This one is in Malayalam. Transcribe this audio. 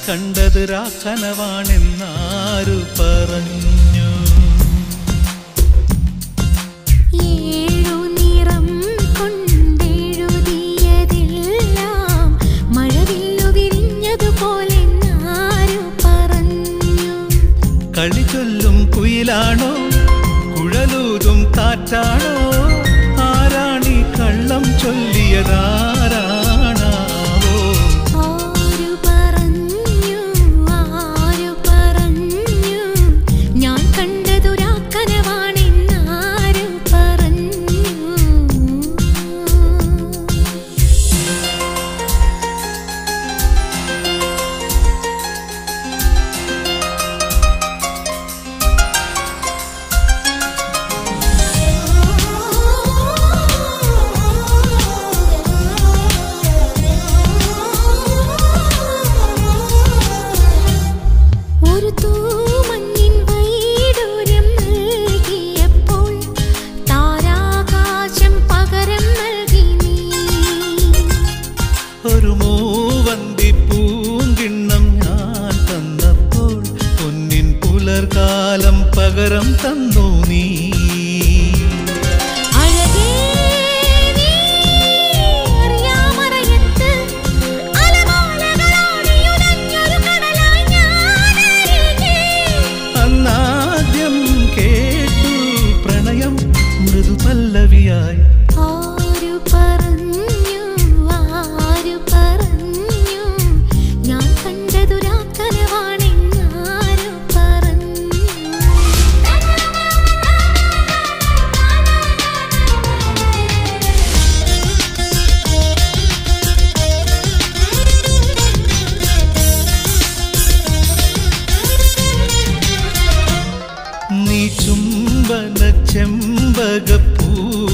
കണ്ടത് രാക്കനവാണെന്നാരു പറഞ്ഞു ഏഴു നിറം കൊണ്ടെഴുതിയതെല്ലാം മഴവില്ലു വിരിഞ്ഞതുപോലെ ആരു പറഞ്ഞു കളി ചൊല്ലും കുയിലാണോ കുഴലൂതും കാറ്റാണോ ആരാണി കള്ളം ചൊല്ലിയതാരാണാവോ ആരു പറഞ്ഞു ആരു പറഞ്ഞു ഞാൻ കണ്ടതൊരാക്കനവാണെന്നാരു പറഞ്ഞു ഒരു തൂമഞ്ഞിൻ വൈഡൂര്യം നൽകിയപ്പോൾ താരാകാശം പകരം നൽകി നീ ഒരു മൂവന്തി പൂങ്കിണ്ണം ഞാൻ തന്നപ്പോൾ പൊന്നിൻ പുലർകാലം പകരം തന്നു നീ അഴകേ നീ അറിയാമറയത്ത് അലമാലകളോടിയുലഞ്ഞൊരു കടലായി ഞാനരികെ. അന്നാദ്യം കേട്ടു പ്രണയം മൃദുപല്ലവിയായി ആരു പറഞ്ഞു ആരു പറഞ്ഞു ഞാൻ കണ്ടതൊരാക്കനവാണെന്നാരു നീ ചുംബന ചെമ്പകപ്പൂ